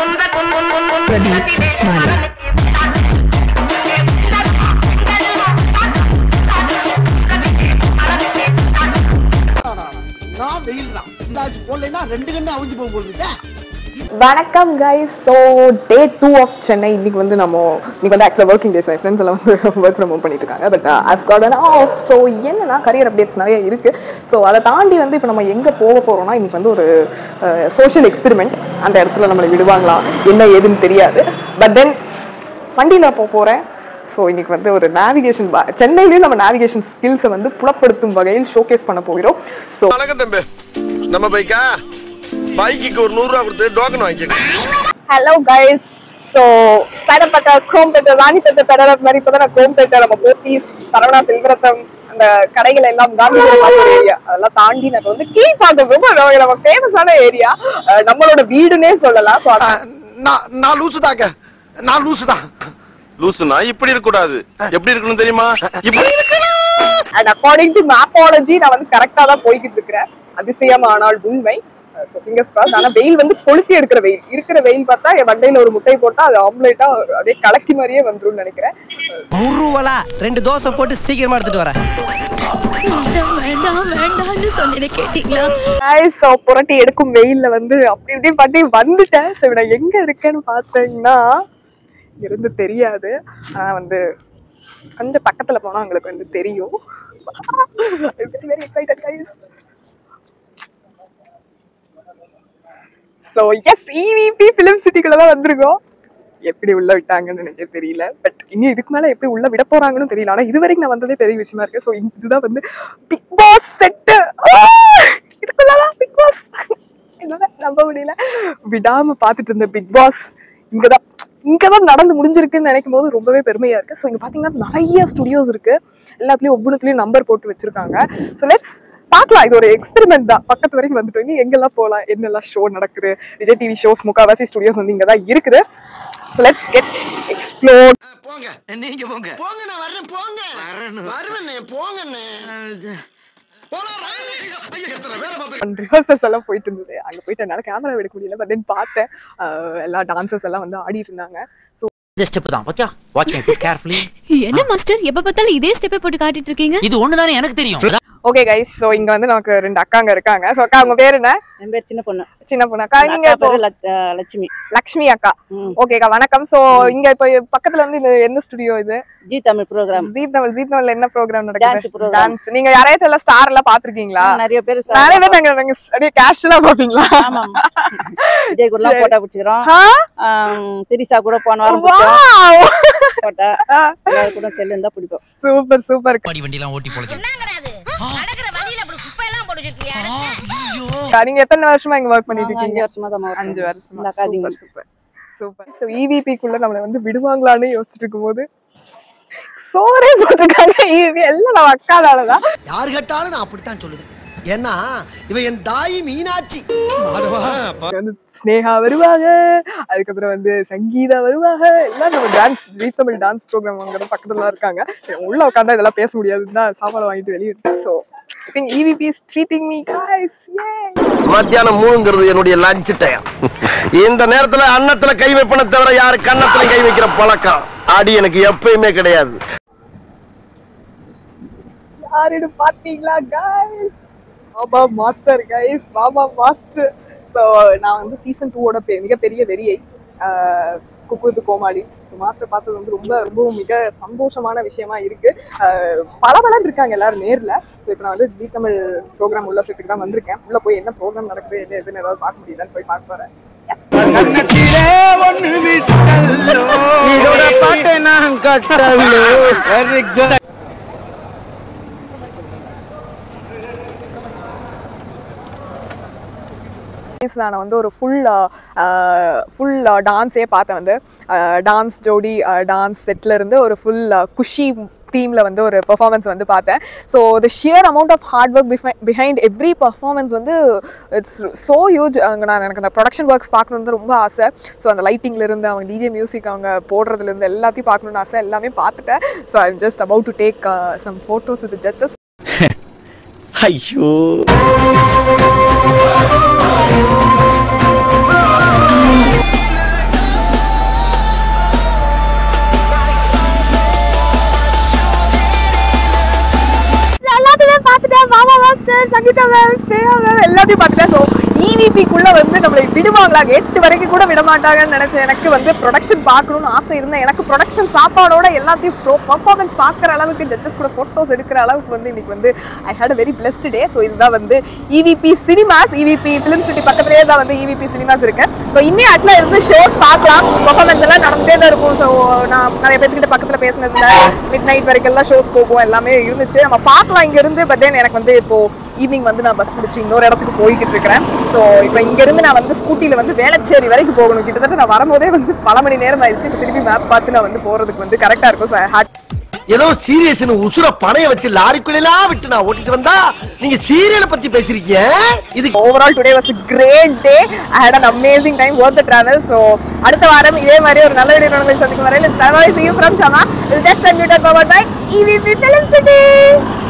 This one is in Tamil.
Pradeep Smiley. நான் வெயில் தான் இந்தாச்சு போடலைன்னா ரெண்டு கண்ணு அவிஞ்சு போக போகுது வணக்கம் guys so day two of Chennai இன்னைக்கு வந்து நம்ம இன்னைக்கு வந்து ஆக்சுவலாக ஒர்க்கிங் டேஸ் என் ஃப்ரெண்ட்ஸ் எல்லாம் வந்து ஒர்க் ஃப்ரம் ஹோம் பண்ணிட்டு இருக்காங்க but I've got an off so என்னன்னா கரியர் அப்டேட்ஸ் நிறைய இருக்கு ஸோ அதை தாண்டி வந்து இப்போ நம்ம எங்கே போக போகிறோம்னா இன்னைக்கு வந்து ஒரு சோஷியல் எக்ஸ்பெரிமெண்ட் அந்த இடத்துல நம்மளை விடுவாங்களா என்ன ஏதுன்னு தெரியாது பட் தென் வண்டியில் போக போகிறேன் ஸோ இன்னைக்கு வந்து ஒரு நேவிகேஷன் சென்னையிலேயும் நம்ம நேவிகேஷன் ஸ்கில்ஸை வந்து புலப்படுத்தும் வகையில் ஷோகேஸ் பண்ண போகிறோம் ஸோ வணக்கம் தம்பி நம்ம பைக்கா பைக்குக்கு ஒரு நூறு ரூபா கொடுத்து டோக்கன் வாங்கிக்கோங்க ஹலோ கைஸ் ஸோ சேடப்பட்ட குரோம்பேட்டை ராணிப்பேட்டை பெடரப் மாதிரி இப்போ தான் குரோம்பேட்டை நம்ம போத்தீஸ் சரவணா செல்வரத்தம் அந்த கடைகள் எல்லாம் காந்திபுரம் ஏரியா அதெல்லாம் தாண்டி நாங்கள் வந்து கீழ்பாக்கம் ரொம்ப நம்ம- நம்ம ஃபேமஸான ஏரியா நம்மளோட வீடுனே சொல்லலாம் ஸோ நான் நான் லூசு தாங்க நான் லூசு தான் லூசுனா இப்படி இருக்க கூடாது எப்படி இருக்கணும் தெரியுமா இப்படி அண்ட் அக்கார்டிங் டு மேப்பாலஜி நான் வந்து கரெக்டாக தான் போய்கிட்டு இருக்கிறேன் அதிசயமானால் உண்மை ஸோ ஃபிங்கர்ஸ் கிராஸ் ஆனால் வெயில் வந்து கொளுத்தி எடுக்கிற வெயில் இருக்கிற வெயில் பார்த்தா என் வண்டையில் ஒரு முட்டை போட்டால் அது ஆம்லேட்டா அப்படியே கலக்கி மாதிரியே வந்துரும்னு நினைக்கிறேன் முருவலா ரெண்டு தோசை போட்டு சீக்கிரமா எடுத்துட்டு வரேன் வேண்டாம் வேண்டாம்னு சொன்னேன் கேட்டீங்களா guys, so புரட்டி எடுக்கும் வெயில்ல வந்து அப்படி இப்படி பண்ணி வந்துட்டேன் சரி நான் எங்க இருக்கேன்னு பார்த்தீங்கன்னா இருந்து தெரியாது ஆனா வந்து கொஞ்சம் பக்கத்துல போனா உங்களுக்கு வந்து தெரியும் very very excited guys so S EVP film சிட்டிக்குள்ள தான் வந்திருக்கோம் எப்படி உள்ள விட்டாங்கன்னு எனக்கு தெரியல பட் இனி இதுக்கு மேல எப்படி உள்ள விட போறாங்கன்னு தெரியல ஆனா இது வரைக்கும் நான் வந்ததே பெரிய விஷயமா இருக்கு ஸோ இதுதான் வந்து பிக் பாஸ் செட்டு இதுக்குள்ளதான் பிக் பாஸ் என்னால நம்ப முடியல விடாம பார்த்துட்டு இருந்த பிக் பாஸ் இங்கதான் இங்கதான் நடந்து முடிஞ்சிருக்குன்னு நினைக்கும் போது ரொம்பவே பெருமையா இருக்கு ஸோ இங்க பாத்தீங்கன்னா நிறைய ஸ்டுடியோஸ் இருக்கு எல்லாத்துலயும் ஒவ்வொன்றுத்துலயும் நம்பர் போட்டு வச்சிருக்காங்க ஸோ லெட்ஸ் பார்க்கலாம் இது ஒரு எக்ஸ்பெரிமெண்ட் தான் பக்கத்து வரைக்கும் வந்துட்டு இங்க எங்கெல்லாம் போகலாம் என்னெல்லாம் ஷோ நடக்குது விஜய் டிவி ஷோஸ் முக்காவாசி ஸ்டுடியோஸ் வந்து இங்க தான் இருக்குது ஸோ லெட்ஸ் கெட் எக்ஸ்ப்ளோர் போங்க நீங்க போங்க போங்க நான் வர்றேன் போங்க வருவேண்ணே போங்கண்ணே போலாம் எத்தனை பேரை பார்த்து ரிஹர்சல்ஸ் எல்லாம் போயிட்டு இருந்தது அங்க போயிட்டு என்னால கேமரா எடுக்க முடியல பட் தென் பார்த்தேன் அஹ் எல்லா டான்சர்ஸ் எல்லாம் வந்து ஆடிட்டு இருந்தாங்க இந்த ஸ்டெப் தான் பாத்தியா வாட்ச் மை ஃபுட் கேர்ஃபுல்லி என்ன மாஸ்டர் எப்ப பார்த்தாலும் இதே ஸ்டெப்பை போட்டு காட்டிட்டு இருக்கீங்க இது ஒண்ணுதானே எனக்கு தெரியும் ஓகே கைஸ் ஸோ இங்க வந்து நமக்கு ரெண்டு அக்காங்க இருக்காங்க ஸோ அக்கா உங்க பேர் என்ன என் பேர் சின்ன பொண்ணு சின்ன பொண்ணு அக்கா நீங்க அக்கா இப்போ பேரு லக்- அஹ் லட்சுமி லக்ஷ்மி அக்கா ம். ஓகேக்கா வணக்கம் ஸோ இங்க இப்போ பக்கத்துல வந்து இந்த எந்த ஸ்டுடியோ இது ஜி தமிழ் ப்ரோக்ராம் ஜீ தமிழ் ஜீ தமிழ்ல என்ன ப்ரோக்ராம் Dance நடக்குது program. டான்ஸ் நீங்க யாரையாச்சும் எல்லாம் ஸ்டார் எல்லாம் பாத்திருக்கீங்களா நிறைய பேர் நிறைய பேர் நாங்க நாங்க அப்படியே கேஷுவலா பாப்பீங்களா ஆமா ஆமா. விஜய் கூட சரி. போட்டோ பிடிச்சிக்கிறோம் ஆ? திரிசா கூட போன வாரம் பிடிச்சோம் Wow! போட்டோ எல்லாரும் கூட செல்லு இருந்தா பிடிப்போம் சூப்பர் சூப்பர் பாடி வண்டி எல்லாம் ஓட்டி பொழைச்சு நடக்கிற வழியில அப்படி குப்பை எல்லாம் போட்டு வச்சிருக்கியா அக்கா, நீங்க எத்தனை வருஷமா இங்க ஒர்க் பண்ணிட்டு நாங்க அஞ்சு இருக்கீங்க வருஷமா தான் அஞ்சு வருஷமா இந்த academy super super super so இவிபிக்குள்ள நம்மளை வந்து விடுவாங்களான்னு யோசிச்சுட்டு இருக்கும்போது சோறே போட்டிருக்காங்க இவி எல்லாம் நம்ம அக்கானாலதான் யாரு கேட்டாலும் நான் அப்படித்தான் சொல்லுவேன் ஏன்னா இவ என் தாய் மீனாட்சி மாதவா இங்க வந்து ஸ்னேகா வருவாங்க அதுக்கப்புறம் வந்து சங்கீதா வருவாங்க எல்லாம் நம்ம dance Zee Tamil dance programme அங்கே பக்கத்துல தான் இருக்காங்க சரி, உள்ள உட்காந்தா இதெல்லாம் பேச முடியாதுன்னு தான் சாப்பாடு வாங்கிட்டு வெளியே so I think EVP is treating me guys ஏ மத்தியானம் மூணுங்கிறது என்னுடைய லஞ்ச் டைம் இந்த நேரத்துல அன்னத்துல கை வைப்பன தவிர யாரு கன்னத்துல கை வைக்கிற பழக்கம் அடி எனக்கு எப்பயுமே கிடையாது யாருன்னு பாத்தீங்களா guys Baba master guys Baba master so நான் வந்து சீசன் டூவோட பெ மிகப்பெரிய வெறியை குக்குது கோமாளி ஸோ மாஸ்டர் பார்த்தது வந்து ரொம்ப ரொம்ப மிக சந்தோஷமான விஷயமா இருக்கு ஆஹ் பல பலன் இருக்காங்க எல்லாரும் நேர்ல ஸோ இப்போ நான் வந்து ஜி தமிழ் ப்ரோக்ராம் உள்ள செட்டுக்கு தான் வந்திருக்கேன் உள்ள போய் என்ன ப்ரோக்ராம் நடக்குது என்ன எதுன்னு ஏதாவது பார்க்க முடியுதான்னு போய் பார்க்க போறேன் நான் வந்து ஒரு ஃபுல் ஃபுல் டான்ஸே பார்த்தேன் வந்து டான்ஸ் ஜோடி டான்ஸ் செட்ல இருந்து ஒரு ஃபுல் குஷி டீம்ல வந்து ஒரு பெர்ஃபார்மன்ஸ் வந்து பார்த்தேன் so the sheer amount of hard work behind every performance வந்து இட்ஸ் ஸோ ஹியூஜ் அங்கே நான் எனக்கு அந்த ப்ரொடக்ஷன் ஒர்க்ஸ் பார்க்கணுன்னு ரொம்ப ஆசை ஸோ அந்த லைட்டிங்ல இருந்து அவங்க டிஜே மியூசிக் அவங்க போடுறதுல இருந்து எல்லாத்தையும் பார்க்கணுன்னு ஆசை எல்லாமே பார்த்துட்டேன் so I just about to take some photos with judges ஐயோ எல்லாத்தையும் பார்த்துட்டேன் ஸோ இவிபிக்குள்ள வந்து நம்மளை விடுவாங்களா எட்டு வரைக்கும் கூட விட மாட்டாங்கன்னு நினைச்சேன் எனக்கு வந்து ப்ரொடக்ஷன் பார்க்கணும்னு ஆசை இருந்தேன் எனக்கு ப்ரொடக்ஷன் சாப்பாடோட எல்லாத்தையும் பர்ஃபார்மன்ஸ் பார்க்குற அளவுக்கு ஜட்ஜஸ் கூட ஃபோட்டோஸ் எடுக்கிற அளவுக்கு வந்து இன்னைக்கு வந்து I had a very blessed day so இதுதான் வந்து EVP cinemas EVP film city பக்கத்துலேயே தான் வந்து இவிபி சினிமாஸ் இருக்கு ஸோ இன்னும் ஆக்சுவலாக இருந்து ஷோஸ் பார்க்கலாம் பர்ஃபார்மன்ஸ் எல்லாம் நடந்துட்டே தான் இருக்கும் ஸோ நான் நிறைய பேர்த்துக்கிட்ட பக்கத்தில் பேசினதுல மிட் நைட் வரைக்கும் எல்லாம் ஷோஸ் போகும் எல்லாமே இருந்துச்சு நம்ம பார்க்கலாம் இங்க இருந்து பட் தென் எனக்கு வந்து இப்போ ஈவினிங் வந்து நான் பஸ் பிடிச்சி இன்னொரு இடத்துக்கு போய்கிட்டு இருக்கிறேன் ஸோ இப்போ இங்க இருந்து நான் வந்து ஸ்கூட்டில வந்து வேளச்சேரி வரைக்கும் போகணும் கிட்டத்தட்ட நான் வரும்போதே வந்து பல மணி நேரம் ஆயிடுச்சு இப்போ திருப்பி மேப் பார்த்து நான் வந்து போறதுக்கு வந்து கரெக்டா இருக்கும் ஸோ ஹேட் ஏதோ சீரியஸ்னு உசுர பணைய வச்சு லாரிக்குள்ளெல்லாம் விட்டு நான் ஓட்டிட்டு வந்தா நீங்க சீரியலை பத்தி பேசிருக்கீங்க இது overall today was great day I had an amazing time worth travel so அடுத்த வாரம் இதே மாதிரி ஒரு நல்ல வீடியோ சந்திக்கும் வரையில் சர்வாய் சி from Shama just unmuted power by EVP film city